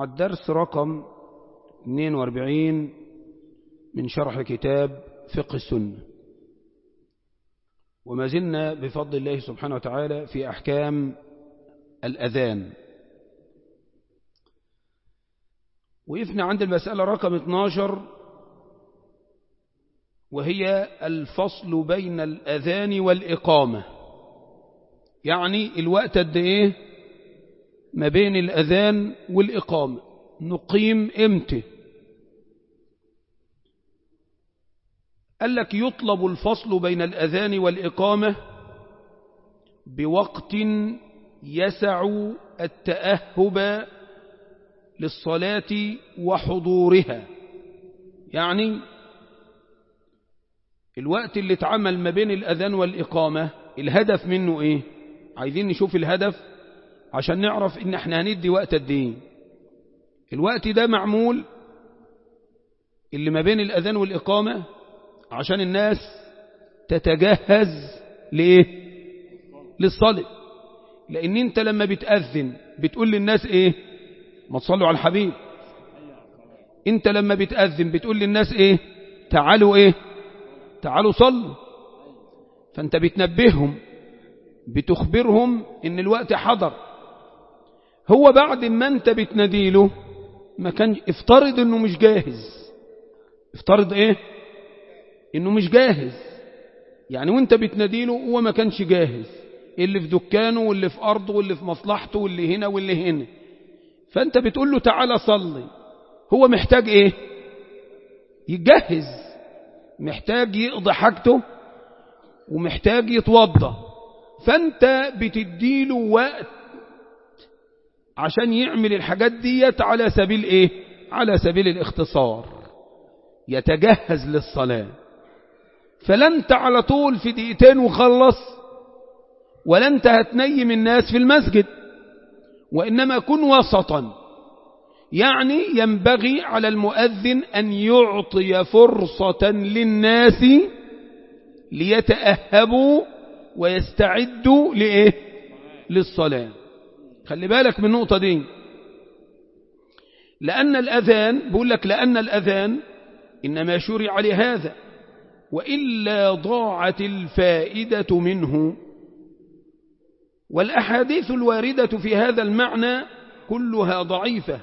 الدرس رقم 42 من شرح كتاب فقه السنة وما زلنا بفضل الله سبحانه وتعالى في أحكام الأذان وقفنا عند المسألة رقم 12 وهي الفصل بين الأذان والإقامة يعني الوقت قد إيه ما بين الأذان والإقامة نقيم إمتى قال لك يطلب الفصل بين الأذان والإقامة بوقت يسع التأهب للصلاة وحضورها يعني الوقت اللي اتعمل ما بين الأذان والإقامة الهدف منه إيه عايزين نشوف الهدف عشان نعرف إن احنا هندي وقت قد ايه الوقت ده معمول اللي ما بين الأذان والإقامة عشان الناس تتجهز لإيه للصلاة لأن انت لما بتأذن بتقول للناس إيه ما تصلوا على الحبيب انت لما بتأذن بتقول للناس إيه تعالوا إيه تعالوا صلوا فانت بتنبههم بتخبرهم ان الوقت حضر هو بعد ما انت بتناديله ما كان افترض انه مش جاهز افترض ايه انه مش جاهز يعني وانت بتناديله هو ما كانش جاهز اللي في دكانه واللي في ارضه واللي في مصلحته واللي هنا واللي هنا فانت بتقول له تعالى صلي هو محتاج ايه يتجهز محتاج يقضي حاجته ومحتاج يتوضى فانت بتديله وقت عشان يعمل الحاجات ديت على سبيل ايه على سبيل الاختصار يتجهز للصلاة فلا انت على طول في دقيقتين وخلص ولا انت هتنيم الناس في المسجد وإنما كن وسطا يعني ينبغي على المؤذن أن يعطي فرصة للناس ليتأهبوا ويستعدوا لإيه للصلاة خلي بالك من النقطة دي لأن الأذان بقول لك لأن الأذان إنما شرع لهذا وإلا ضاعت الفائدة منه والأحاديث الواردة في هذا المعنى كلها ضعيفة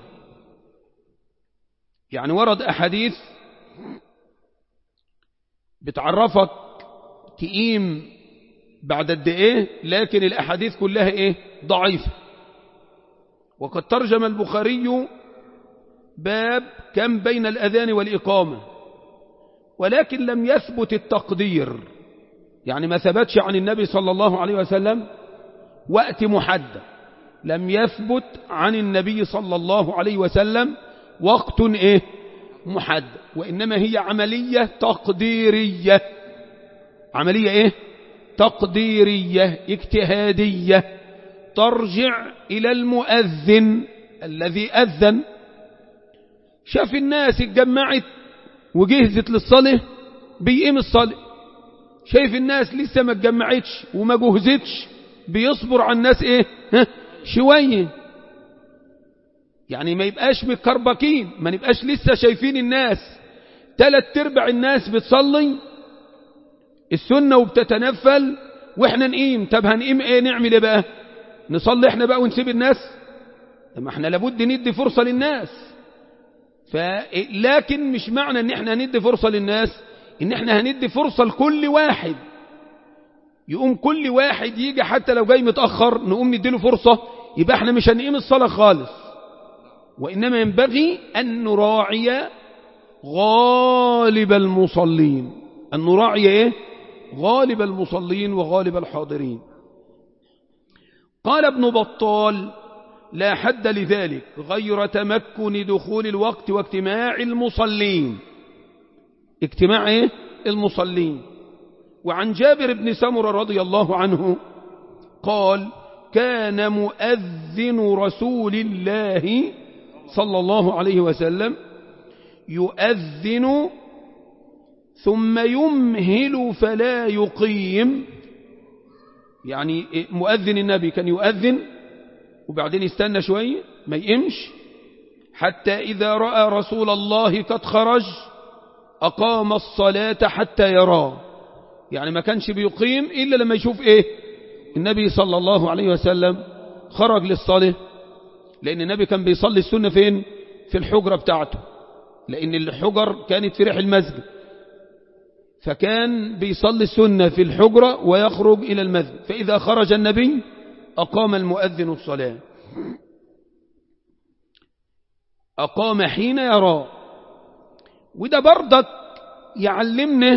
يعني ورد أحاديث بتعرفك تقيم بعد قد ايه لكن الأحاديث كلها ايه ضعيفة وقد ترجم البخاري باب كم بين الأذان والإقامة ولكن لم يثبت التقدير يعني ما ثبتش عن النبي صلى الله عليه وسلم وقت محدد لم يثبت عن النبي صلى الله عليه وسلم وقت ايه محدد وإنما هي عملية تقديرية عملية ايه تقديرية اجتهادية ترجع إلى المؤذن الذي أذن شاف الناس اتجمعت وجهزت للصلاة بيقيم الصلاة شايف الناس لسه ما اتجمعتش وما جهزتش بيصبر على الناس ايه ها شوية يعني ما يبقاش متكربكين ما نبقاش لسه شايفين الناس تلات ارباع الناس بتصلي السنة وبتتنفل واحنا نقيم طب هنقيم ايه نعمل ايه بقى نصلي احنا بقى ونسيب الناس ما احنا لابد ندي فرصة للناس لكن مش معنى ان احنا هندي فرصة للناس ان احنا هندي فرصة لكل واحد يقوم كل واحد يجي حتى لو جاي متأخر نقوم نديله فرصة يبقى احنا مش هنقيم الصلاة خالص وإنما ينبغي أن نراعي غالب المصلين أن نراعي إيه؟ غالب المصلين وغالب الحاضرين قال ابن بطال لا حد لذلك غير تمكن دخول الوقت واجتماع المصلين اجتماع إيه؟ المصلين وعن جابر بن سمر رضي الله عنه قال كان مؤذن رسول الله صلى الله عليه وسلم يؤذن ثم يمهل فلا يقيم يعني مؤذن النبي كان يؤذن وبعدين يستنى شوية ما يقيمش حتى إذا رأى رسول الله قد خرج أقام الصلاة حتى يراه يعني ما كانش بيقيم إلا لما يشوف إيه النبي صلى الله عليه وسلم خرج للصلاة لأن النبي كان بيصلي السنة فين في الحجرة بتاعته لأن الحجر كانت في ريح المسجد فكان بيصلي السنة في الحجرة ويخرج إلى المسجد فإذا خرج النبي أقام المؤذن الصلاة أقام حين يرى وده برضك يعلمنا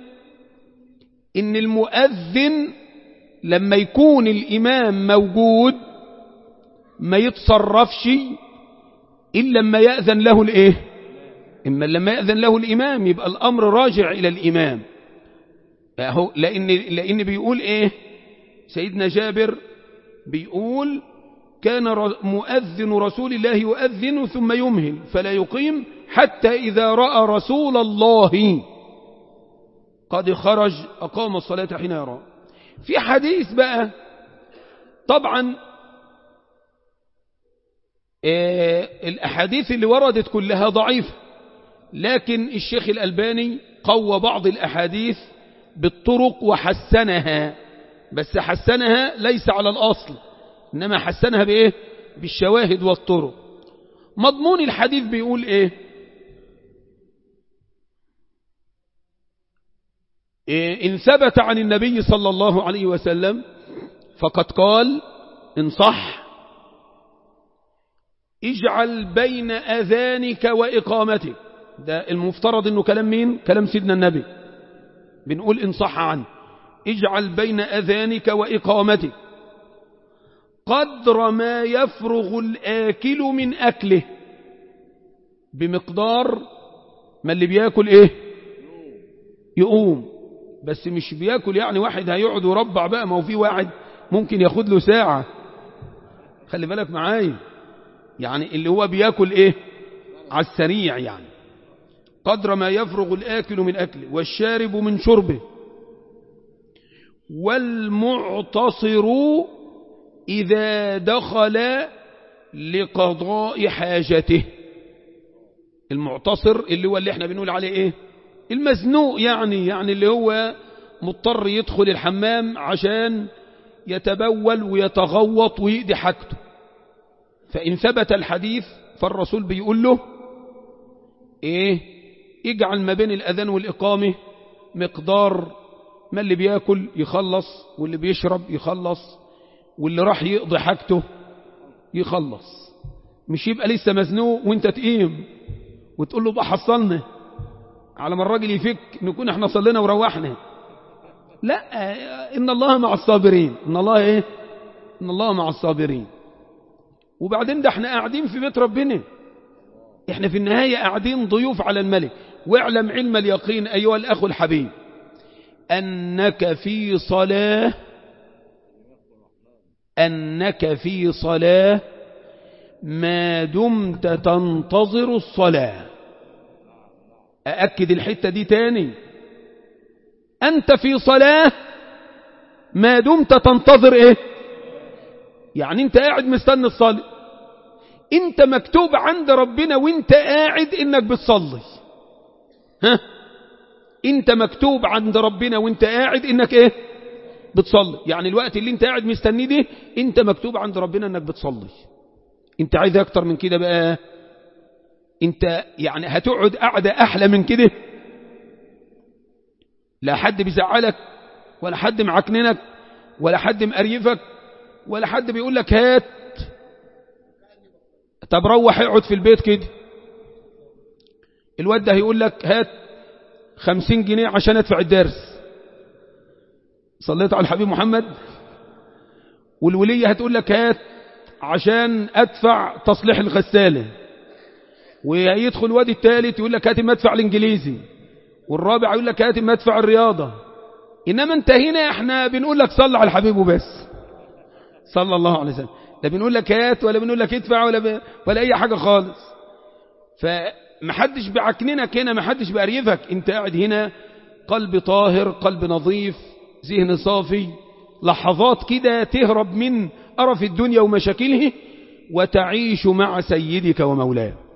إن المؤذن لما يكون الإمام موجود ما يتصرفش إلا لما يأذن له الإيه إما لما يأذن له الإمام يبقى الأمر راجع إلى الإمام لأن, لأن بيقول إيه سيدنا جابر بيقول كان مؤذن رسول الله يؤذن ثم يمهل فلا يقيم حتى إذا رأى رسول الله قد خرج أقام الصلاة حين يرى في حديث بقى طبعا الأحاديث اللي وردت كلها ضعيفة لكن الشيخ الألباني قوى بعض الأحاديث بالطرق وحسنها بس حسنها ليس على الأصل إنما حسنها بإيه بالشواهد والطرق مضمون الحديث بيقول إيه إن ثبت عن النبي صلى الله عليه وسلم فقد قال إن صح اجعل بين أذانك وإقامتك ده المفترض أنه كلام مين كلام سيدنا النبي بنقول إن صح عنه اجعل بين أذانك وإقامتك قدر ما يفرغ الآكل من أكله بمقدار ما اللي بياكل إيه يقوم بس مش بياكل يعني واحد هيقعد يربع بقى ما هو في واحد ممكن ياخد له ساعة خلي بالك معايا يعني اللي هو بياكل ايه على السريع يعني قدر ما يفرغ الآكل من أكله والشارب من شربه والمعتصر إذا دخل لقضاء حاجته المعتصر اللي هو اللي احنا بنقول عليه ايه المزنوق يعني يعني اللي هو مضطر يدخل الحمام عشان يتبول ويتغوط ويقضي حاجته فإن ثبت الحديث فالرسول بيقول له ايه اجعل ما بين الأذان والإقامة مقدار ما اللي بياكل يخلص واللي بيشرب يخلص واللي راح يقضي حاجته يخلص مش يبقى لسه مزنوق وانت تقيم وتقول له بقى حصلنا على ما الراجل يفك نكون احنا صلينا وروحنا لا ان الله مع الصابرين ان الله ايه ان الله مع الصابرين وبعدين ده احنا قاعدين في بيت ربنا احنا في النهاية قاعدين ضيوف على الملك واعلم علم اليقين ايها الاخ الحبيب انك في صلاة انك في صلاة ما دمت تنتظر الصلاة أأكد الحتة دي تاني أنت في صلاة ما دمت تنتظر إيه يعني أنت قاعد مستني الصلاة أنت مكتوب عند ربنا وأنت قاعد إنك بتصلي ها أنت مكتوب عند ربنا وأنت قاعد إنك إيه بتصلي يعني الوقت اللي أنت قاعد مستنيه ده أنت مكتوب عند ربنا إنك بتصلي أنت عايز أكتر من كده بقى انت يعني هتقعد قعدة احلى من كده لا حد بيزعلك ولا حد معكننك ولا حد مقريفك ولا حد بيقول لك هات طب روح اقعد في البيت كده الواد ده هيقول لك هات خمسين جنيه عشان ادفع الدرس صليت على الحبيب محمد والولية هتقول لك هات عشان ادفع تصليح الغساله ويدخل وادي الثالث يقول لك هات مدفع الانجليزي والرابع يقول لك هات مدفع الرياضة انما انت هنا احنا بنقول لك صل على الحبيب وبس صلى الله عليه وسلم لا بنقول لك هات ولا بنقول لك ادفع ولا ب... ولا اي حاجة خالص فمحدش بعكننك هنا محدش بقريفك انت قاعد هنا قلب طاهر قلب نظيف ذهن صافي لحظات كده تهرب من قرف الدنيا ومشاكله وتعيش مع سيدك ومولاه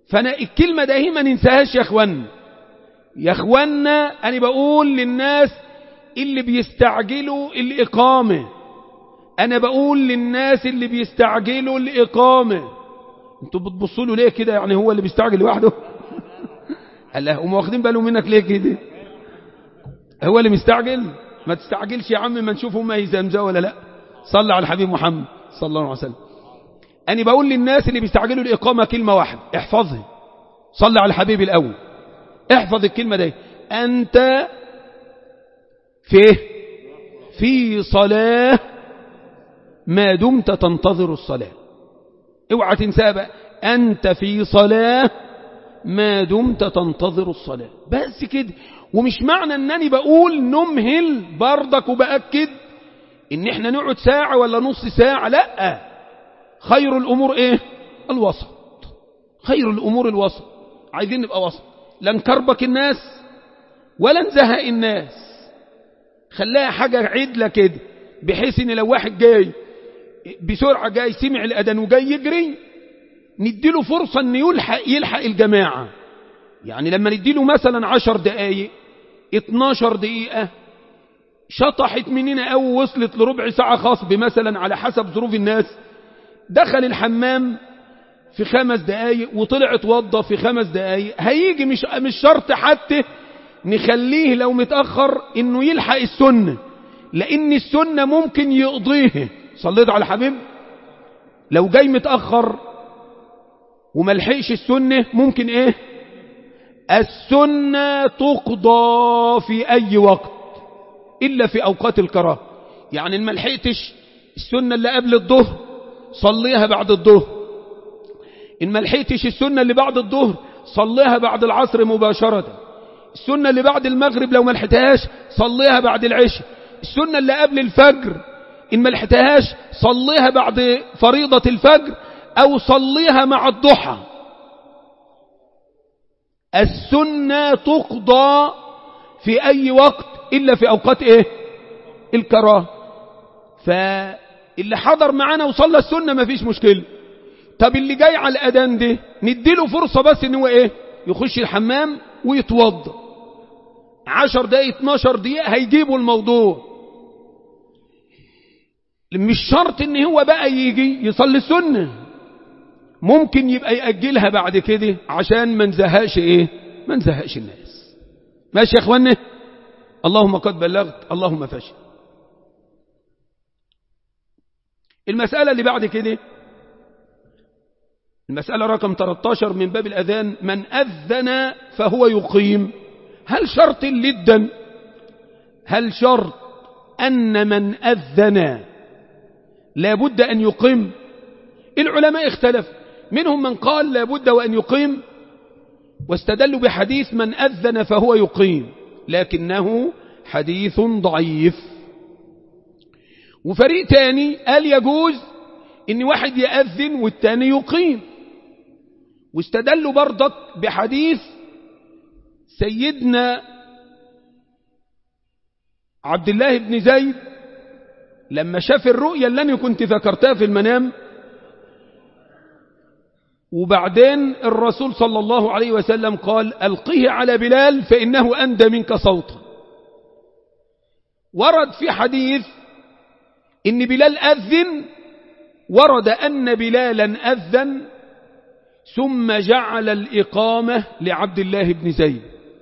فأنا الكلمة ده هي ما ننساهاش يا أخوانا يا أخوانا أنا بقول للناس اللي بيستعجلوا الإقامة أنا بقول للناس اللي بيستعجلوا الإقامة انتوا بتبصوا له ليه كده يعني هو اللي بيستعجل لوحده قال هم واخدين بالهم منك ليه كده هو اللي مستعجل ما تستعجلش يا عم ما نشوف هم يزمزوا ولا لا صلى على الحبيب محمد صلى الله عليه وسلم أنا بقول للناس اللي بيستعجلوا الإقامة كلمة واحدة احفظها صلى على الحبيب الأول احفظ الكلمة دي أنت فيه في صلاة ما دمت تنتظر الصلاة اوعى تنسى بقى أنت في صلاة ما دمت تنتظر الصلاة بس كده ومش معنى أنني بقول نمهل برضك وبأكد إن احنا نقعد ساعة ولا نص ساعة لا خير الأمور إيه الوسط خير الأمور الوسط عايزين نبقى وسط لا نكربك الناس ولا نزهق الناس خلاها حاجة عدلة كده بحيث ان لو واحد جاي بسرعة جاي سمع الأذان وجاي يجري نديله فرصة ان يلحق يلحق الجماعة يعني لما نديله مثلا عشر دقايق اتناشر دقيقة شطحت مننا او وصلت لربع ساعة خصب مثلا على حسب ظروف الناس دخل الحمام في خمس دقايق وطلع اتوضى في خمس دقايق هيجي مش, مش شرط حتى نخليه لو متأخر انه يلحق السنة لان السنة ممكن يقضيه صليت على حبيب لو جاي متأخر وملحقش السنة ممكن ايه السنة تقضى في اي وقت الا في اوقات الكراهه يعني ان ملحقتش السنة اللي قبل الظهر صليها بعد الظهر إن ما لحقتش السنة اللي بعد الظهر صليها بعد العصر مباشرة السنة اللي بعد المغرب لو ما لحقتهاش صليها بعد العشاء السنة اللي قبل الفجر إن ما لحقتهاش صليها بعد فريضة الفجر أو صليها مع الضحى السنة تقضى في أي وقت إلا في أوقات إيه الكراهه فاللي حضر معانا وصلى السنة ما فيش مشكلة طب اللي جاي على الأذان ده نديله فرصة بس ان هو ايه يخش الحمام ويتوضى عشر دقايق 12 دقيقة هيجيبوا الموضوع مش شرط ان هو بقى يجي يصلي السنة ممكن يبقى يأجلها بعد كده عشان ما نزهقش ايه ما نزهقش الناس ماشي يا اخوانا اللهم قد بلغت اللهم فشل المسألة اللي بعد كده المسألة رقم 13 من باب الأذان من أذن فهو يقيم هل شرط لدا هل شرط أن من أذن لابد أن يقيم العلماء اختلف منهم من قال لابد وأن يقيم واستدلوا بحديث من أذن فهو يقيم لكنه حديث ضعيف وفريق تاني قال يجوز ان واحد يأذن والتاني يقيم واستدلوا برضك بحديث سيدنا عبد الله بن زيد لما شاف الرؤيا اللي أنا كنت ذكرتها في المنام وبعدين الرسول صلى الله عليه وسلم قال ألقيه على بلال فإنه أندى منك صوتا ورد في حديث إن بلال أذن ورد أن بلالا أذن ثم جعل الإقامة لعبد الله بن زيد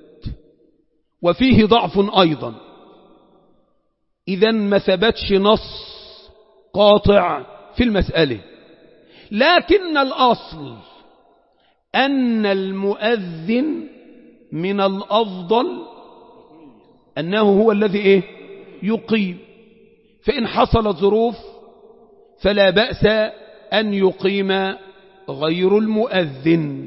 وفيه ضعف أيضا إذا ما ثبتش نص قاطع في المسألة لكن الأصل أن المؤذن من الأفضل أنه هو الذي إيه يقيم فإن حصلت ظروف فلا بأس أن يقيم غير المؤذن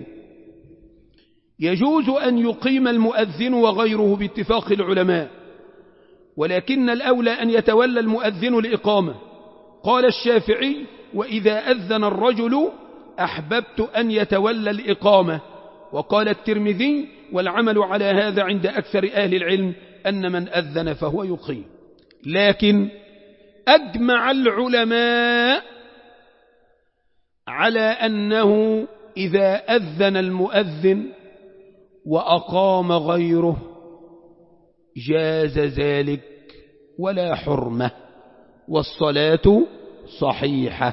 يجوز أن يقيم المؤذن وغيره باتفاق العلماء ولكن الأولى أن يتولى المؤذن الإقامة قال الشافعي وإذا أذن الرجل أحببت أن يتولى الإقامة وقال الترمذي والعمل على هذا عند أكثر أهل العلم أن من أذن فهو يقيم لكن أجمع العلماء على أنه إذا أذن المؤذن وأقام غيره جاز ذلك ولا حرمة والصلاة صحيحة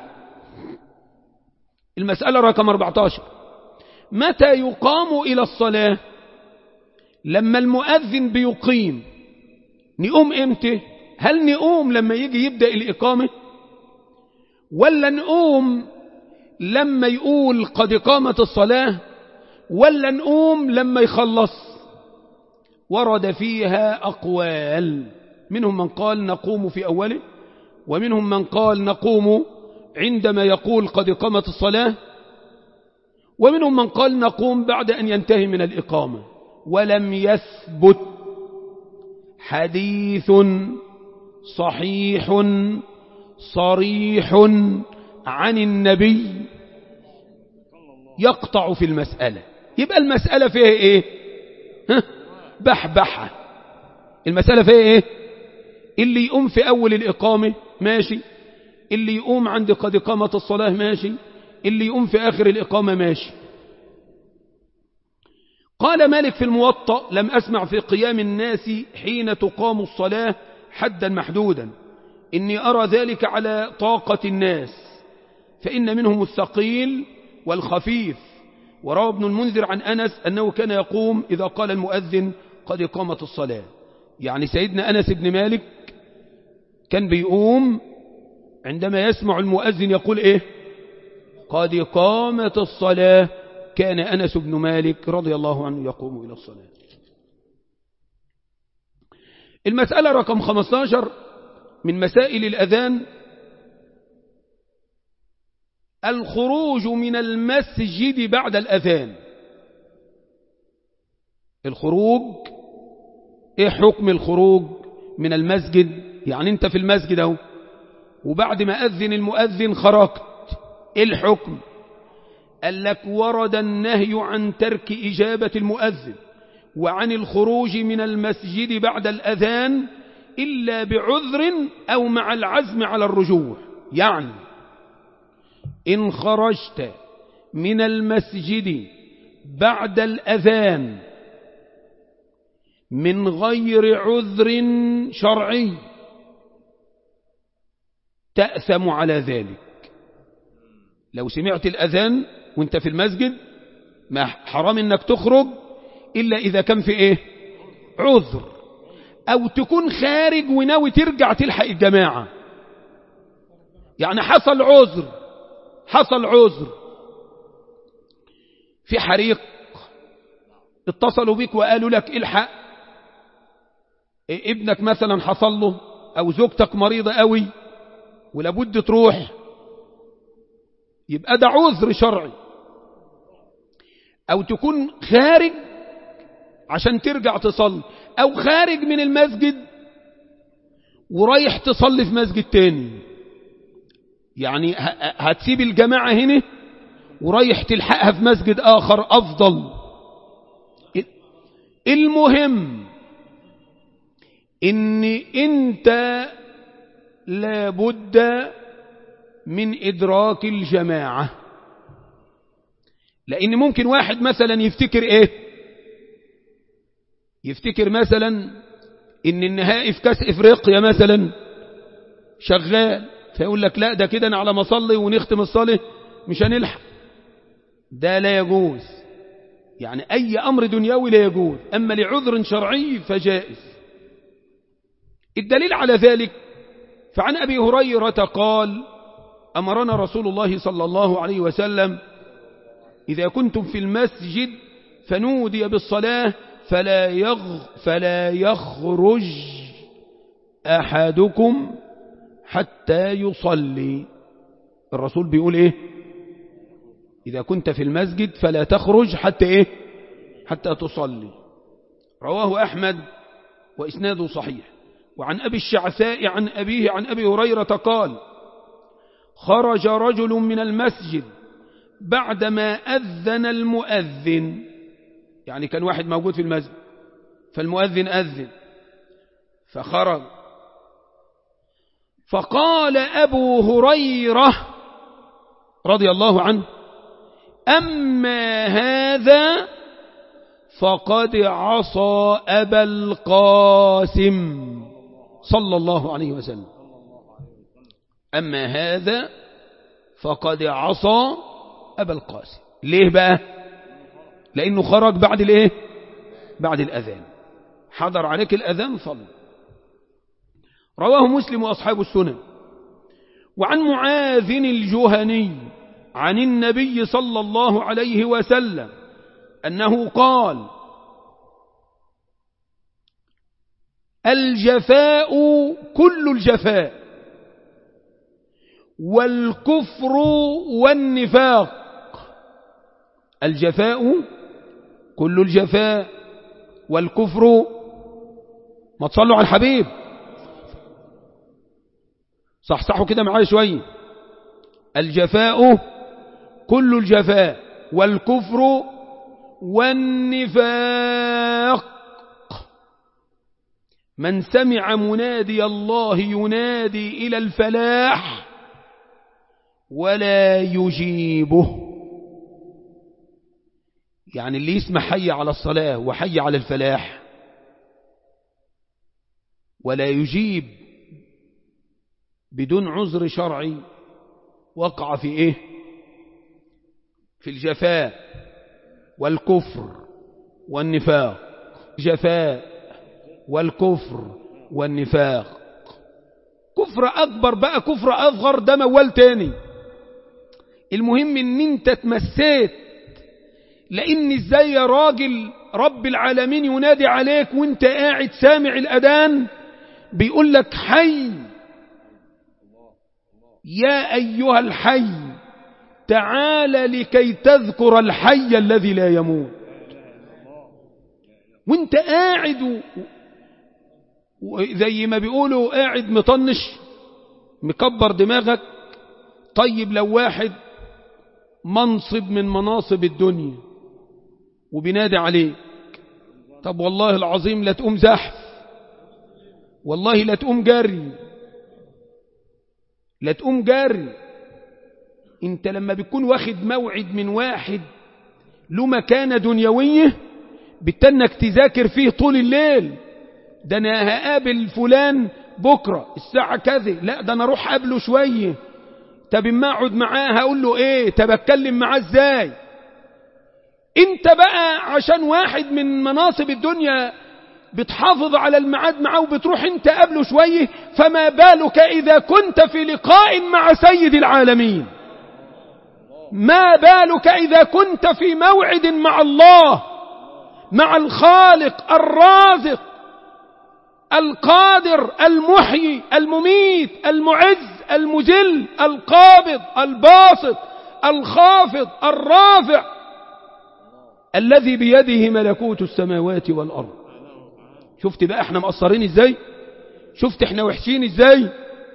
المسألة رقم 14 متى يقام إلى الصلاة لما المؤذن بيقيم نقوم امتى هل نقوم لما يجي يبدأ الإقامة ولا نقوم لما يقول قد قامت الصلاة ولا نقوم لما يخلص ورد فيها أقوال منهم من قال نقوم في أوله ومنهم من قال نقوم عندما يقول قد قامت الصلاة ومنهم من قال نقوم بعد أن ينتهي من الإقامة ولم يثبت حديث صحيح صريح عن النبي يقطع في المسألة يبقى المسألة فيها ايه ها؟ بحبحة المسألة فيها ايه اللي يقوم في اول الاقامة ماشي اللي يقوم عند قد قامت الصلاة ماشي اللي يقوم في اخر الاقامة ماشي قال مالك في الموطأ لم أسمع في قيام الناس حين تقام الصلاة حدا محدودا إني أرى ذلك على طاقة الناس فإن منهم الثقيل والخفيف وروى ابن المنذر عن أنس أنه كان يقوم إذا قال المؤذن قد قامت الصلاة يعني سيدنا أنس بن مالك كان بيقوم عندما يسمع المؤذن يقول إيه قد قامت الصلاة كان أنس بن مالك رضي الله عنه يقوم إلى الصلاة المسألة رقم 15 من مسائل الأذان الخروج من المسجد بعد الأذان الخروج ايه حكم الخروج من المسجد يعني انت في المسجد اهو وبعد ما أذن المؤذن خرجت ايه الحكم قال لك ورد النهي عن ترك إجابة المؤذن وعن الخروج من المسجد بعد الأذان إلا بعذر أو مع العزم على الرجوع يعني إن خرجت من المسجد بعد الأذان من غير عذر شرعي تأثم على ذلك لو سمعت الأذان وانت في المسجد ما حرام انك تخرج إلا إذا كان في إيه عذر أو تكون خارج وناوي ترجع تلحق الجماعة يعني حصل عذر حصل عذر في حريق اتصلوا بك وقالوا لك الحق ابنك مثلا حصل له أو زوجتك مريضة قوي ولابد تروح يبقى ده عذر شرعي أو تكون خارج عشان ترجع تصلي أو خارج من المسجد ورايح تصلي في مسجد تاني يعني هتسيب الجماعة هنا ورايح تلحقها في مسجد آخر أفضل المهم إن أنت لابد من إدراك الجماعة لأن ممكن واحد مثلا يفتكر إيه يفتكر مثلا إن النهائي في كاس إفريقيا مثلا شغال فيقول لك لا ده كده أنا على ما أصلي ونختم الصلاة مش هنلحق ده لا يجوز يعني أي أمر دنيوي لا يجوز أما لعذر شرعي فجائز الدليل على ذلك فعن أبي هريرة قال أمرنا رسول الله صلى الله عليه وسلم إذا كنتم في المسجد فنودي بالصلاة فلا, يغ فلا يخرج أحدكم حتى يصلي الرسول بيقول إيه إذا كنت في المسجد فلا تخرج حتى إيه حتى تصلي رواه أحمد وإسناده صحيح وعن أبي الشعثاء عن أبيه عن أبي هريرة قال خرج رجل من المسجد بعدما أذن المؤذن يعني كان واحد موجود في المسجد فالمؤذن أذن فخرج فقال أبو هريرة رضي الله عنه أما هذا فقد عصى أبا القاسم صلى الله عليه وسلم أما هذا فقد عصى أبا القاسم ليه بقى لأنه خرج بعد الايه بعد الأذان حضر عليك الأذان صلى رواه مسلم وأصحاب السنن وعن معاذ الجهني عن النبي صلى الله عليه وسلم أنه قال الجفاء كل الجفاء والكفر والنفاق الجفاء كل الجفاء والكفر ما تصلوا على الحبيب صحصحوا كده معايا شوية الجفاء كل الجفاء والكفر والنفاق من سمع منادي الله ينادي إلى الفلاح ولا يجيبه يعني اللي يسمع حي على الصلاة وحي على الفلاح ولا يجيب بدون عذر شرعي وقع في ايه في الجفاء والكفر والنفاق جفاء والكفر والنفاق كفر أكبر بقى كفر أصغر ده موال تاني المهم ان انت تمسيت لان ازاي يا راجل رب العالمين ينادي عليك وانت قاعد سامع الأذان بيقول لك حي يا أيها الحي تعال لكي تذكر الحي الذي لا يموت وانت قاعد زي ما بيقولوا قاعد مطنش مكبر دماغك طيب لو واحد منصب من مناصب الدنيا وبينادي عليك طب والله العظيم لا تقوم زحف والله لا تقوم جري لا تقوم جري انت لما بتكون واخد موعد من واحد له مكانة دنيوية بتنك تذاكر فيه طول الليل ده انا هقابل فلان بكرة الساعة كذا لا ده انا اروح قابله شوية طب اما اقعد معاه هقول له ايه طب اتكلم معاه ازاي انت بقى عشان واحد من مناصب الدنيا بتحافظ على الميعاد معاه وبتروح انت قبله شوية فما بالك اذا كنت في لقاء مع سيد العالمين ما بالك اذا كنت في موعد مع الله مع الخالق الرازق القادر المحيي المميت المعز المذل القابض الباسط الخافض الرافع الذي بيده ملكوت السماوات والأرض شفت بقى احنا مقصرين ازاي شفت احنا وحشين ازاي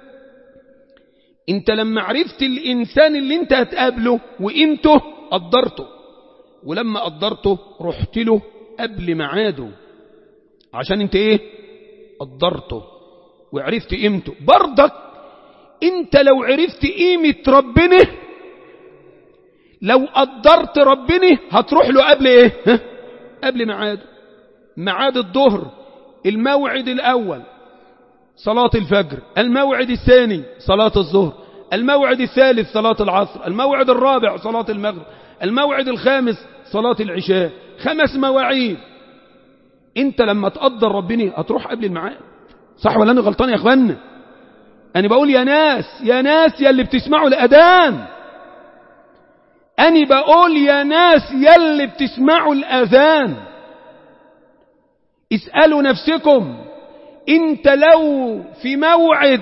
انت لما عرفت الانسان اللي انت هتقابله وقيمته قدرته ولما قدرته رحت له قبل ميعاده عشان انت ايه قدرته وعرفت قيمته برضك انت لو عرفت قيمة ربنا لو قدرت ربنا هتروح له قبل ايه ها؟ قبل ميعاده ميعاد الظهر الموعد الاول صلاة الفجر الموعد الثاني صلاة الظهر الموعد الثالث صلاة العصر الموعد الرابع صلاة المغرب الموعد الخامس صلاة العشاء خمس مواعيد انت لما تقدر ربنا هتروح قبل الميعاد صح ولا انا غلطان يا اخوانا انا بقول يا ناس يا ناس يا اللي بتسمعوا الاذان انا بقول يا ناس يا اللي بتسمعوا الاذان اسألوا نفسكم انت لو في موعد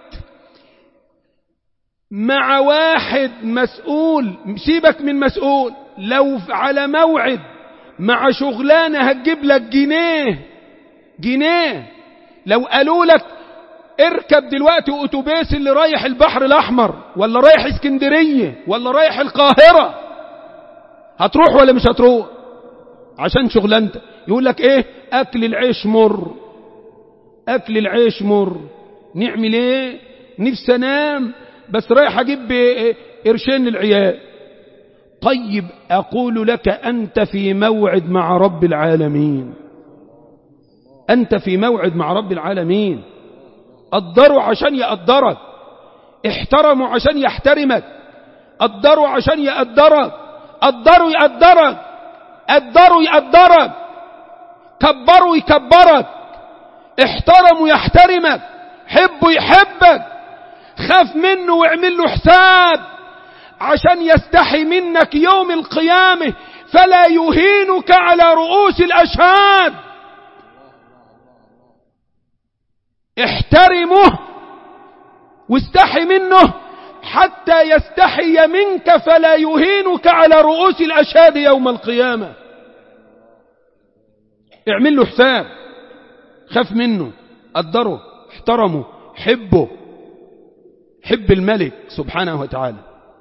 مع واحد مسؤول سيبك من مسؤول لو على موعد مع شغلانة هتجيب لك جنيه جنيه لو قالوا لك اركب دلوقتي اتوبيس اللي رايح البحر الاحمر ولا رايح اسكندرية ولا رايح القاهرة هتروح ولا مش هتروح عشان شغلانتك يقول لك ايه اكل العيش مر اكل العيش مر نعمل ايه نفسي انام بس رايح اجيب قرشين للعيال طيب أقول لك أنت في موعد مع رب العالمين أنت في موعد مع رب العالمين قدروا عشان يقدرك احترموا عشان يحترمك قدروا عشان يقدرك قدروا يقدرك قدروا يقدرك كبروا يكبرك احترموا يحترمك حبوا يحبك خاف منه واعمل له حساب عشان يستحي منك يوم القيامة فلا يهينك على رؤوس الأشهاد احترمه واستحي منه حتى يستحي منك فلا يهينك على رؤوس الأشهاد يوم القيامة اعمل له حساب خاف منه قدره احترمه حبه حب الملك سبحانه وتعالى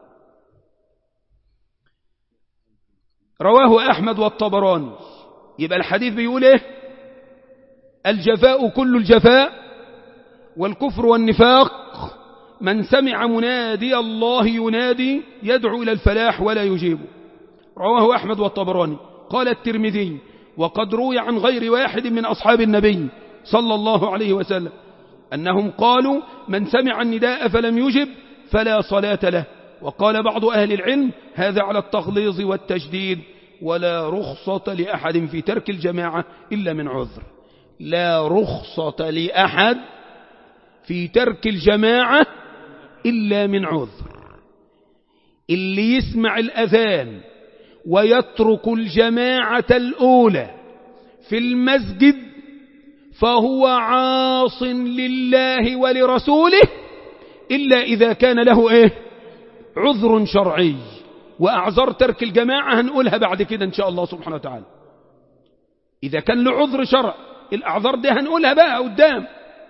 رواه أحمد والطبراني يبقى الحديث بيقول ايه الجفاء كل الجفاء والكفر والنفاق من سمع منادي الله ينادي يدعو إلى الفلاح ولا يجيبه رواه أحمد والطبراني قال الترمذي وقد روي عن غير واحد من أصحاب النبي صلى الله عليه وسلم أنهم قالوا من سمع النداء فلم يجب فلا صلاة له وقال بعض أهل العلم هذا على التغليظ والتشديد ولا رخصة لأحد في ترك الجماعة إلا من عذر لا رخصة لأحد في ترك الجماعة إلا من عذر اللي يسمع الأذان ويترك الجماعة الأولى في المسجد فهو عاص لله ولرسوله إلا إذا كان له إيه عذر شرعي وأعذر ترك الجماعة هنقولها بعد كده إن شاء الله سبحانه وتعالى إذا كان له عذر شرع الأعذار دي هنقولها بقى قدام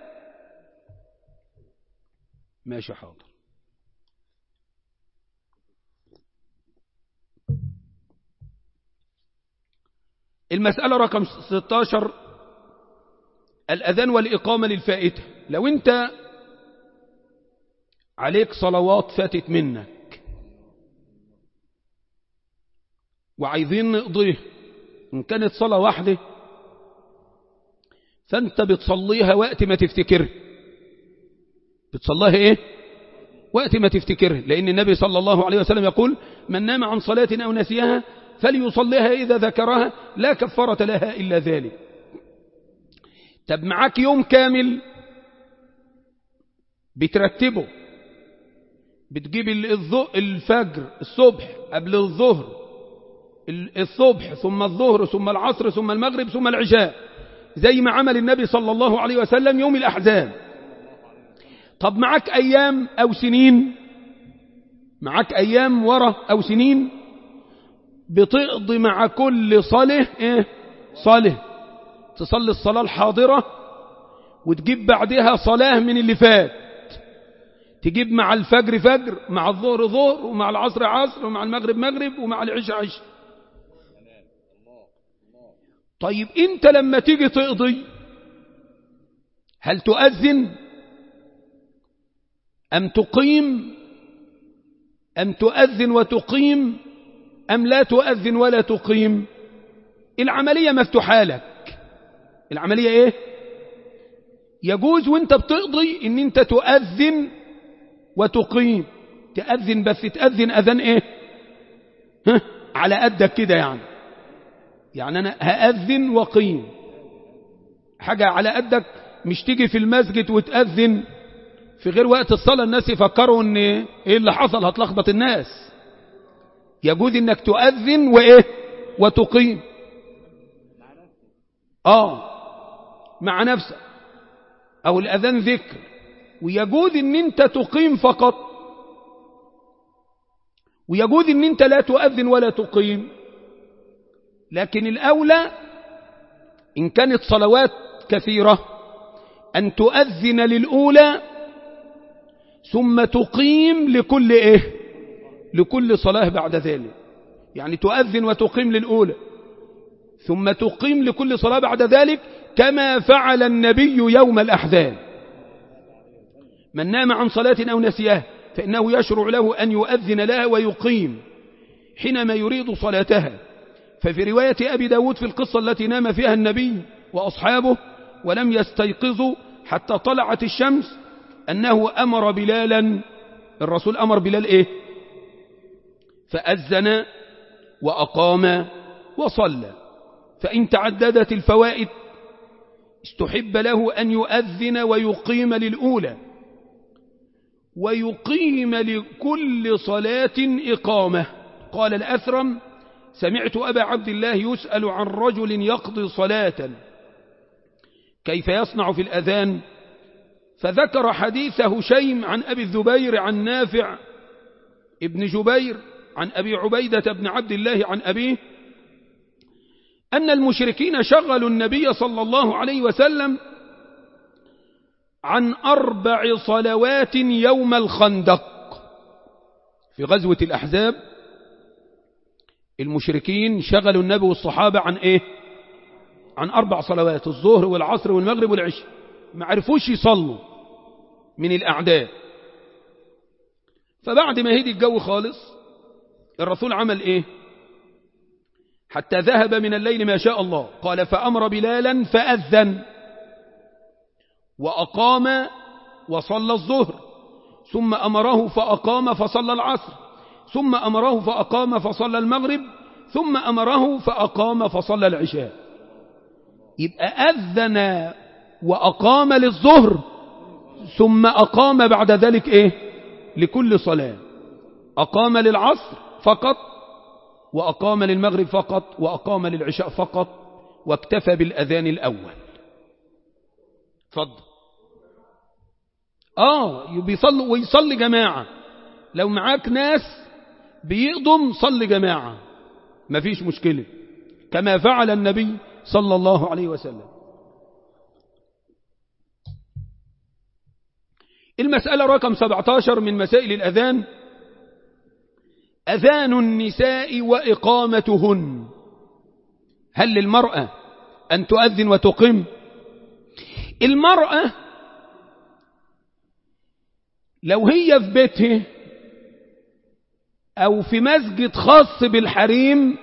ماشي حاضر المسألة رقم 16 الأذان والإقامة للفائتة لو أنت عليك صلوات فاتت منك وعايزين نقضيه إن كانت صلاة واحدة فأنت بتصليها وقت ما تفتكرها بتصليها إيه وقت ما تفتكرها لأن النبي صلى الله عليه وسلم يقول من نام عن صلاة أو نسيها فليصليها إذا ذكرها لا كفارة لها إلا ذلك طب معاك يوم كامل بترتبه بتجيب الفجر الصبح قبل الظهر الصبح ثم الظهر ثم العصر ثم المغرب ثم العشاء زي ما عمل النبي صلى الله عليه وسلم يوم الأحزاب طب معاك أيام أو سنين معاك أيام ورا أو سنين بتقضي مع كل صلاة إيه صلاة تصلي الصلاة الحاضرة وتجيب بعدها صلاة من اللي فات تجيب مع الفجر فجر مع الظهر ظهر ومع العصر عصر ومع المغرب مغرب ومع العشاء عشاء طيب انت لما تيجي تقضي هل تؤذن أم تقيم أم تؤذن وتقيم أم لا تؤذن ولا تقيم العملية مفتوحة لك العملية ايه يجوز وانت بتقضي ان انت تؤذن وتقيم تأذن بس تأذن أذن ايه ها على قدك كده يعني يعني انا هأذن وقيم حاجة على قدك مش تيجي في المسجد وتأذن في غير وقت الصلاة الناس يفكروا ان ايه اللي حصل هتلخبط الناس يجوز انك تؤذن وايه وتقيم اه مع نفسك او الاذان ذكر ويجوز ان انت تقيم فقط ويجوز ان انت لا تؤذن ولا تقيم لكن الاولى ان كانت صلوات كثيرة ان تؤذن للاولى ثم تقيم لكل ايه لكل صلاة بعد ذلك يعني تؤذن وتقيم للأولى ثم تقيم لكل صلاة بعد ذلك كما فعل النبي يوم الأحزاب من نام عن صلاة أو نسيها فإنه يشرع له أن يؤذن لها ويقيم حينما يريد صلاتها ففي رواية أبي داود في القصة التي نام فيها النبي وأصحابه ولم يستيقظوا حتى طلعت الشمس أنه أمر بلالا الرسول أمر بلال إيه فأذن وأقام وصلى فإن تعددت الفوائد استحب له أن يؤذن ويقيم للأولى ويقيم لكل صلاة إقامة قال الأثرم سمعت أبا عبد الله يسأل عن رجل يقضي صلاة كيف يصنع في الأذان فذكر حديث هشيم عن أبي الزبير عن نافع ابن جبير عن أبي عبيدة بن عبد الله عن أبيه أن المشركين شغلوا النبي صلى الله عليه وسلم عن أربع صلوات يوم الخندق في غزوة الأحزاب المشركين شغلوا النبي والصحابة عن إيه عن أربع صلوات الظهر والعصر والمغرب والعشاء ما عرفوش يصلوا من الأعداء فبعد ما هدي الجو خالص الرسول عمل إيه حتى ذهب من الليل ما شاء الله قال فأمر بلالا فأذن وأقام وصلى الظهر ثم أمره فأقام فصلى العصر ثم أمره فأقام فصلى المغرب ثم أمره فأقام فصلى العشاء يبقى أذن وأقام للظهر ثم أقام بعد ذلك إيه لكل صلاة أقام للعصر فقط وأقام للمغرب فقط وأقام للعشاء فقط واكتفى بالأذان الأول فضل آه بيصلوا ويصلي جماعة لو معاك ناس بيقضم صلي جماعة مفيش مشكلة كما فعل النبي صلى الله عليه وسلم المسألة رقم 17 من مسائل الأذان أذان النساء وإقامتهن هل للمرأة أن تؤذن وتقيم المرأة لو هي في بيتها أو في مسجد خاص بالحريم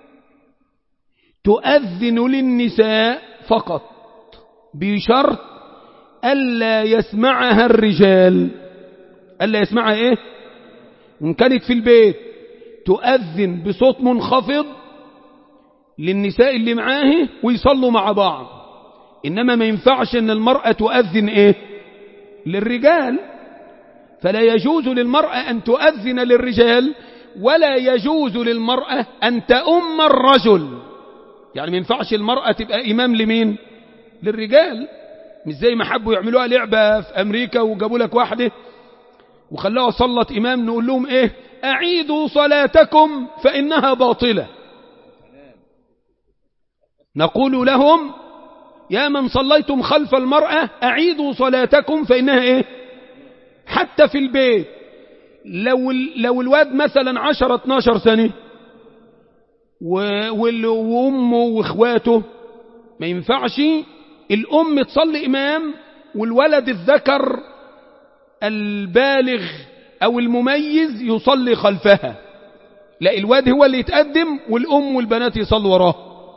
تؤذن للنساء فقط بشرط ألا يسمعها الرجال ألا يسمعها إيه إن كانت في البيت تؤذن بصوت منخفض للنساء اللي معاه ويصلوا مع بعض إنما ما ينفعش أن المرأة تؤذن إيه للرجال فلا يجوز للمرأة أن تؤذن للرجال ولا يجوز للمرأة أن تأم الرجل يعني ما ينفعش المرأة تبقى إمام لمين للرجال مش زي ما حبوا يعملوها لعبة في أمريكا وجابوا لك واحدة وخلوها صلت إمام نقول لهم إيه أعيدوا صلاتكم فإنها باطلة نقول لهم يا من صليتم خلف المرأة أعيدوا صلاتكم فإنها إيه حتى في البيت لو, لو الواد مثلا عشر اتناشر سنة وأمه وإخواته ما ينفعش الأم تصلي إمام والولد الذكر البالغ أو المميز يصلي خلفها لا الواد هو اللي يتقدم والأم والبنات يصلوا وراه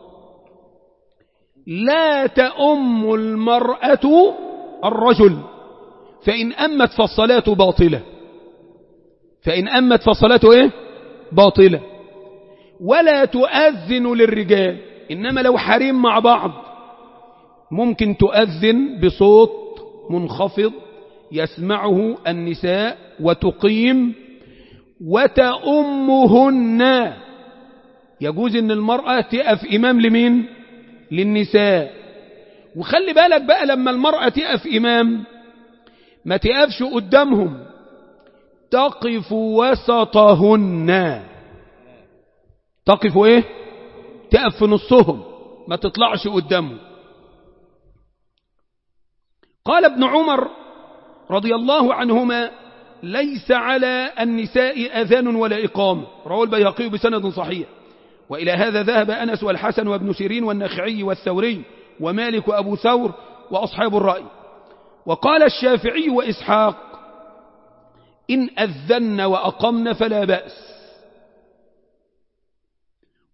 لا تأم المرأة الرجل فإن أمت فالصلاة باطلة فإن أمت فالصلاة إيه؟ باطلة ولا تؤذن للرجال إنما لو حريم مع بعض ممكن تؤذن بصوت منخفض يسمعه النساء وتقيم وتأمهن يجوز ان المرأة تقف إمام لمين للنساء وخلي بالك بقى لما المرأة تقف إمام ما تقفش قدامهم تقف وسطهن تقف ايه تقف في نصهم ما تطلعش قدامهم قال ابن عمر رضي الله عنهما ليس على النساء أذان ولا إقامة رواه البيهقي بسند صحيح وإلى هذا ذهب أنس والحسن وابن سيرين والنخعي والثوري ومالك وأبو ثور وأصحاب الرأي وقال الشافعي وإسحاق إن أذن وأقمن فلا بأس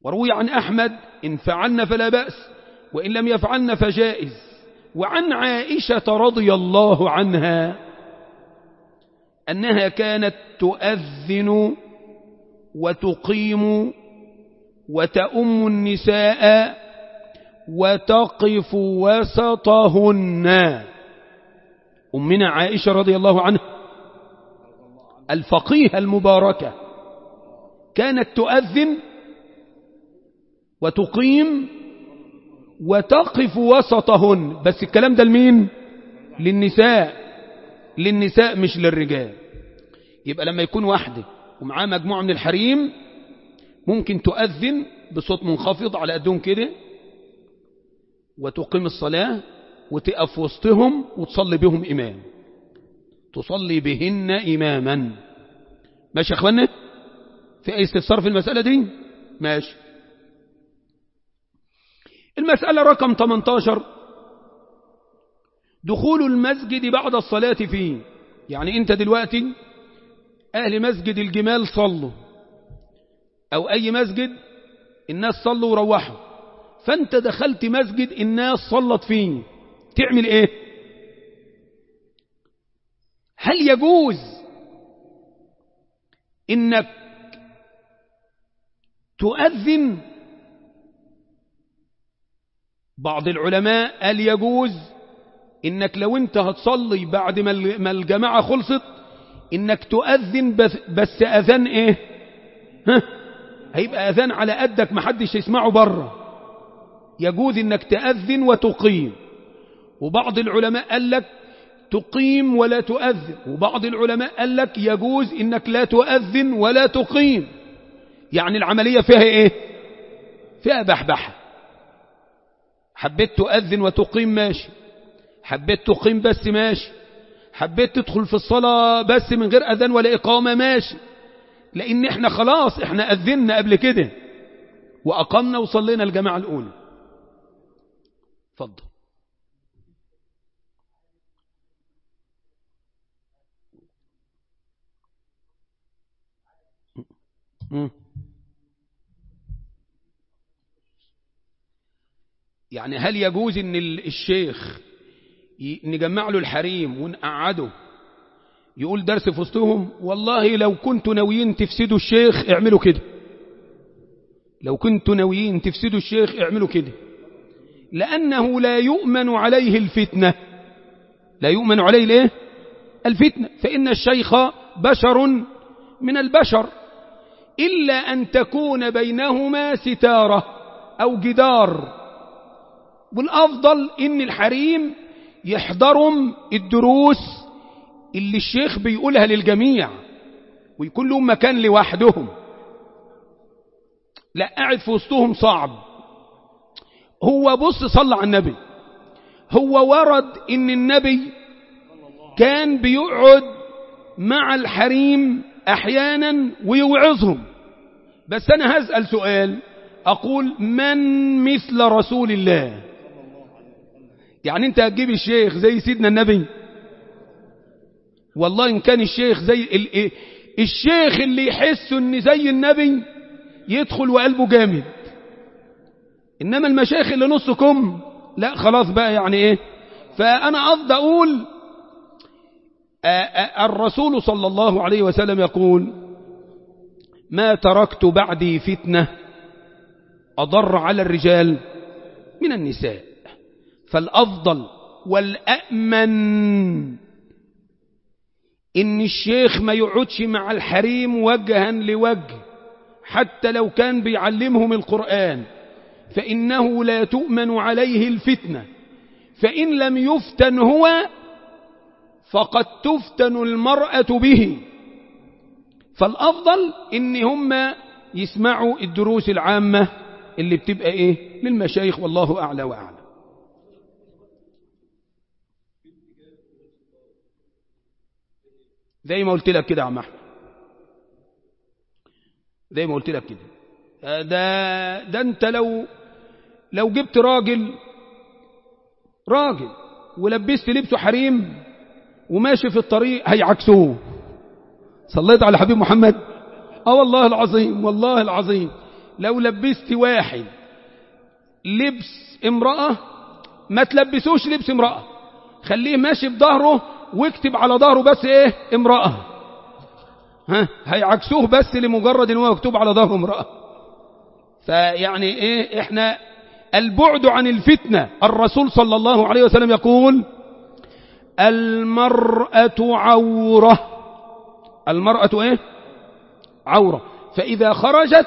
وروي عن أحمد إن فعلن فلا بأس وإن لم يفعلن فجائز وعن عائشة رضي الله عنها أنها كانت تؤذن وتقيم وتأم النساء وتقف وسطهن أمنا عائشة رضي الله عنها الفقيه المباركة كانت تؤذن وتقيم وتقف وسطهن بس الكلام ده لمين للنساء للنساء مش للرجال يبقى لما يكون واحدة ومعاه مجموعة من الحريم ممكن تؤذن بصوت منخفض على قدهم كده وتقيم الصلاة وتقف وسطهم وتصلي بهم إمام تصلي بهن إماما ماشي يا أخوانا في أي استفسار في المسألة دي ماشي المسألة رقم 18 دخول المسجد بعد الصلاة فيه يعني انت دلوقتي اهل مسجد الجمال صلوا او اي مسجد الناس صلوا وروحوا فانت دخلت مسجد الناس صلت فيه تعمل ايه هل يجوز انك تؤذن بعض العلماء قال يجوز انك لو انت هتصلي بعد ما الجماعة خلصت انك تؤذن بس, بس اذان ايه ها هيبقى اذان على قدك محدش يسمعه بره يجوز انك تأذن وتقيم وبعض العلماء قال لك تقيم ولا تؤذن وبعض العلماء قال لك يجوز انك لا تؤذن ولا تقيم يعني العملية فيها ايه فيها بحبحة حبيت تؤذن وتقيم ماشي حبيت تقيم بس ماشي حبيت تدخل في الصلاة بس من غير أذان ولا إقامة ماشي لأن احنا خلاص احنا أذنا قبل كده وأقمنا وصلينا الجماعة الأولى فضل يعني هل يجوز ان الشيخ نجمع له الحريم ونقعده يقول درس في وسطهم والله لو كنتوا ناويين تفسدوا الشيخ اعملوا كده لو كنتوا ناويين تفسدوا الشيخ اعملوا كده لأنه لا يؤمن عليه الفتنة لا يؤمن عليه الايه الفتنة فإن الشيخ بشر من البشر إلا أن تكون بينهما ستارة أو جدار والأفضل إن الحريم يحضرهم الدروس اللي الشيخ بيقولها للجميع ويكون لهم مكان لوحدهم لا قاعد في وسطهم صعب هو بص صلى على النبي هو ورد ان النبي كان بيقعد مع الحريم احيانا ويوعظهم بس انا هسأل سؤال اقول من مثل رسول الله يعني انت هتجيب الشيخ زي سيدنا النبي والله ان كان الشيخ زي ال... الشيخ اللي يحس ان زي النبي يدخل وقلبه جامد انما المشايخ اللي نصكم لا خلاص بقى يعني ايه فانا قصد اقول الرسول صلى الله عليه وسلم يقول ما تركت بعدي فتنة أضر على الرجال من النساء فالأفضل والأأمن إن الشيخ ما يقعدش مع الحريم وجها لوجه حتى لو كان بيعلمهم القرآن فإنه لا تؤمن عليه الفتنة فإن لم يفتن هو فقد تفتن المرأة به فالأفضل إن هم يسمعوا الدروس العامة اللي بتبقى إيه للمشايخ والله أعلى وأعلى زي ما قلت لك كده يا عم احمد زي ما قلت لك كده ده ده انت لو لو جبت راجل راجل ولبست لبسه حريم وماشي في الطريق هيعكسوه صليت على حبيب محمد اه والله العظيم والله العظيم لو لبست واحد لبس امرأة ما تلبسوش لبس امرأة خليه ماشي بظهره واكتب على ظهره بس ايه امرأة ها هيعكسوه بس لمجرد ان هو مكتوب على ظهره امرأة فيعني ايه احنا البعد عن الفتنة الرسول صلى الله عليه وسلم يقول المرأة عورة المرأة ايه عورة فإذا خرجت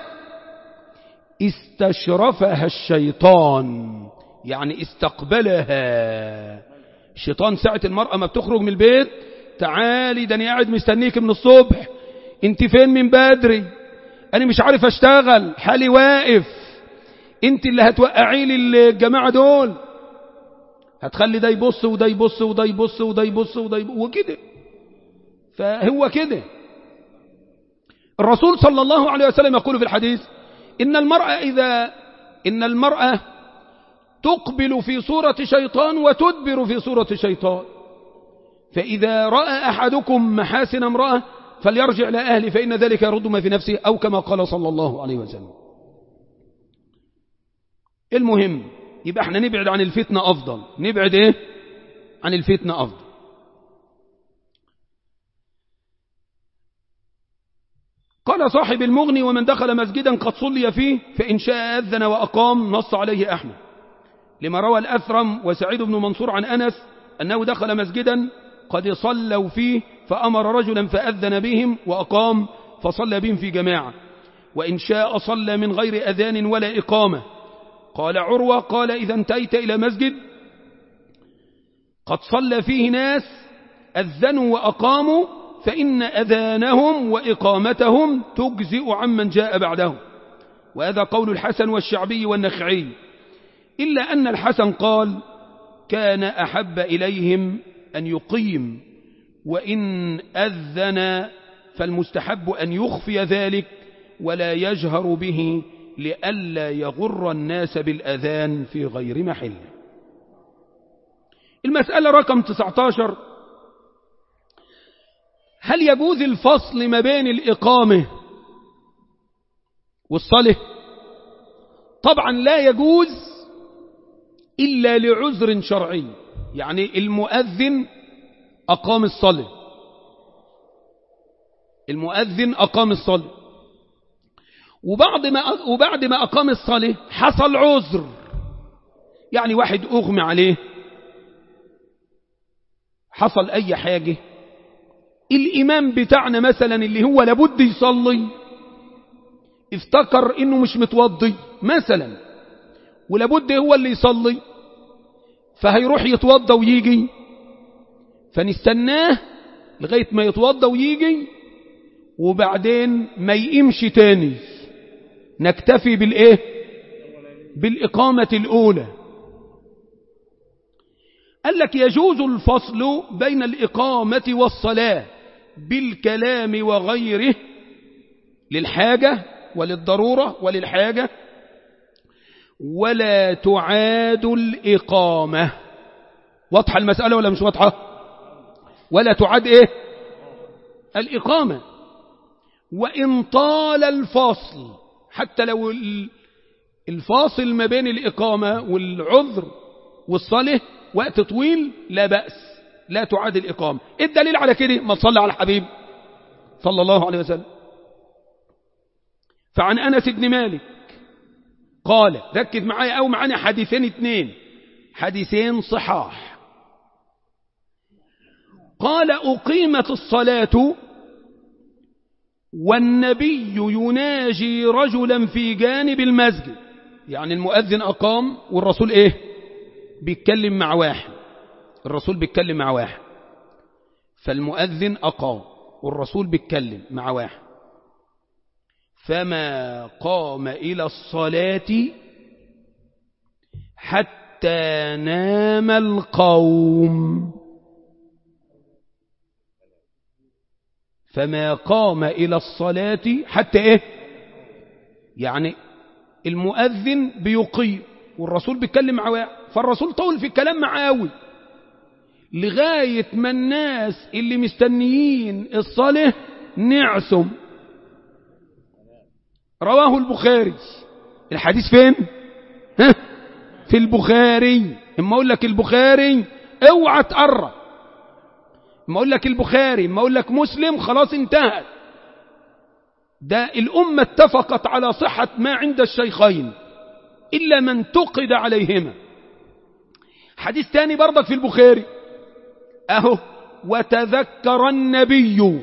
استشرفها الشيطان يعني استقبلها الشيطان ساعة المرأة ما بتخرج من البيت تعالي ده انا قاعد مستنيك من الصبح انت فين من بدري انا مش عارف اشتغل حالي واقف انت اللي هتوقعي لي الجماعة دول هتخلي ده يبص وده يبص وده يبص وده يبص وده يبص وكده فهو كده الرسول صلى الله عليه وسلم يقول في الحديث إن المرأة إذا إن المرأة تقبل في صورة شيطان وتدبر في صورة شيطان فإذا رأى أحدكم محاسن امرأة فليرجع إلى أهله فإن ذلك يرد ما في نفسه أو كما قال صلى الله عليه وسلم المهم يبقى احنا نبعد عن الفتنة أفضل نبعد ايه عن الفتنة أفضل قال صاحب المغني ومن دخل مسجدا قد صلي فيه فإن شاء أذن وأقام نص عليه أحمد لما روى الأثرم وسعيد بن منصور عن أنس أنه دخل مسجدا قد صلوا فيه فأمر رجلا فأذن بهم وأقام فصلى بهم في جماعة وإن شاء صلى من غير أذان ولا إقامة قال عروة قال إذا انتهيت إلى مسجد قد صلى فيه ناس أذنوا وأقاموا فإن أذانهم وإقامتهم تجزئ عمن جاء بعدهم وهذا قول الحسن والشعبي والنخعي إلا أن الحسن قال كان أحب إليهم أن يقيم وإن أذن فالمستحب أن يخفي ذلك ولا يجهر به لئلا يغر الناس بالأذان في غير محل المسألة رقم 19 هل يجوز الفصل ما بين الإقامة والصلاة طبعا لا يجوز إلا لعذر شرعي يعني المؤذن أقام الصلاة المؤذن أقام الصلاة وبعد ما وبعد ما أقام الصلاة حصل عذر يعني واحد أغمى عليه حصل أي حاجة الإمام بتاعنا مثلا اللي هو لابد يصلي افتكر إنه مش متوضي مثلا ولابد هو اللي يصلي فهيروح يتوضى ويجي فنستناه لغاية ما يتوضى ويجي وبعدين ما يقيمش تاني نكتفي بالإيه بالإقامة الأولى قال لك يجوز الفصل بين الإقامة والصلاة بالكلام وغيره للحاجة وللضرورة وللحاجة ولا تعاد الإقامة واضحة المسألة ولا مش واضحة ولا تعاد إيه الإقامة وإن طال الفاصل حتى لو الفاصل ما بين الإقامة والعذر والصلاة وقت طويل لا بأس لا تعاد الإقامة إيه الدليل على كده ما تصلى على الحبيب صلى الله عليه وسلم فعن أنس بن مالك قال ركز معايا أو معانا حديثين اثنين حديثين صحاح قال أقيمت الصلاة والنبي يناجي رجلا في جانب المسجد يعني المؤذن أقام والرسول إيه بيتكلم مع واحد الرسول بيتكلم مع واحد فالمؤذن أقام والرسول بيتكلم مع واحد فما قام إلى الصلاة حتى نام القوم فما قام إلى الصلاة حتى إيه يعني المؤذن بيقيم والرسول بيتكلم مع واحد فالرسول طول في الكلام معاوي لغاية ما الناس اللي مستنيين الصلاة نعسم رواه البخاري الحديث فين ها في البخاري اما اقول لك البخاري اوعى تقرب اما اقول لك البخاري اما اقول لك مسلم خلاص انتهت ده الأمة اتفقت على صحة ما عند الشيخين إلا من تقد عليهما حديث تاني برضك في البخاري أهو وتذكر النبي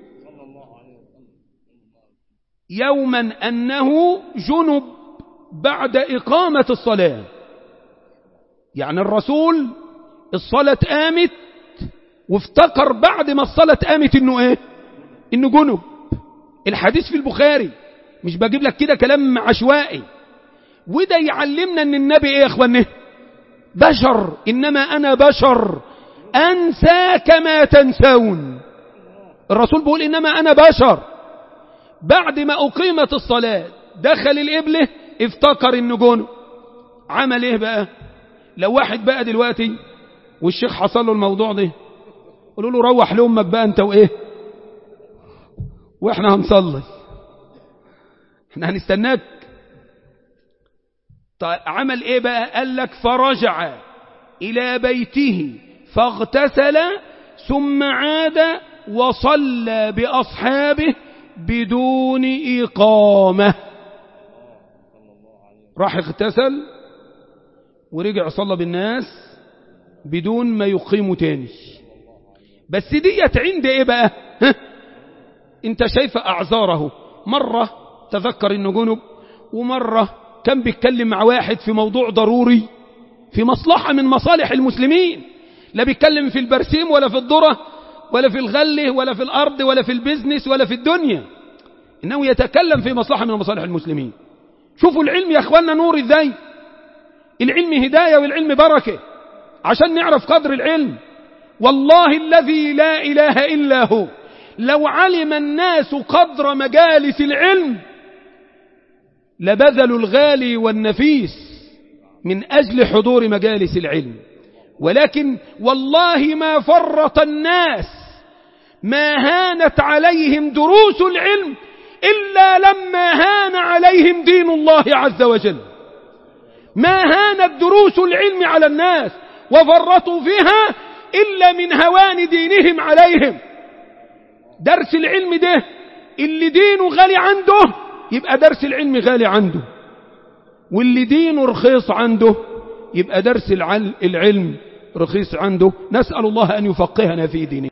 يوما أنه جنب بعد إقامة الصلاة يعني الرسول الصلاة قامت وافتكر بعد ما الصلاة قامت انه ايه انه جنب الحديث في البخاري مش بجيب لك كده كلام عشوائي وده يعلمنا ان النبي ايه يا اخواني بشر انما انا بشر انسى كما تنسون الرسول بيقول انما انا بشر بعد ما اقيمت الصلاة دخل القبلة افتكر انه جنب عمل ايه بقى لو واحد بقى دلوقتي والشيخ حصل له الموضوع ده قولوا له روح لامك بقى انت وايه واحنا هنصلي احنا هنستناك طيب عمل ايه بقى قال لك فرجع الى بيته فاغتسل ثم عاد وصلى باصحابه بدون اقامه راح اغتسل ورجع صلى بالناس بدون ما يقيموا تاني بس ديت عند ايه بقى ها؟ انت شايف اعذاره مرة تذكر انه جنب ومرة كان بيتكلم مع واحد في موضوع ضروري في مصلحة من مصالح المسلمين لا بيتكلم في البرسيم ولا في الذرة ولا في الغله ولا في الارض ولا في البزنس ولا في الدنيا انه يتكلم في مصلحة من مصالح المسلمين شوفوا العلم يا اخواننا نور ازاي العلم هداية والعلم بركة عشان نعرف قدر العلم والله الذي لا إله إلا هو لو علم الناس قدر مجالس العلم لبذلوا الغالي والنفيس من أجل حضور مجالس العلم ولكن والله ما فرط الناس ما هانت عليهم دروس العلم إلا لما هان عليهم دين الله عز وجل ما هانت دروس العلم على الناس وفرطوا فيها إلا من هوان دينهم عليهم درس العلم ده اللي دينه غالي عنده يبقى درس العلم غالي عنده واللي دينه رخيص عنده يبقى درس العلم رخيص عنده نسأل الله أن يفقهنا في دينه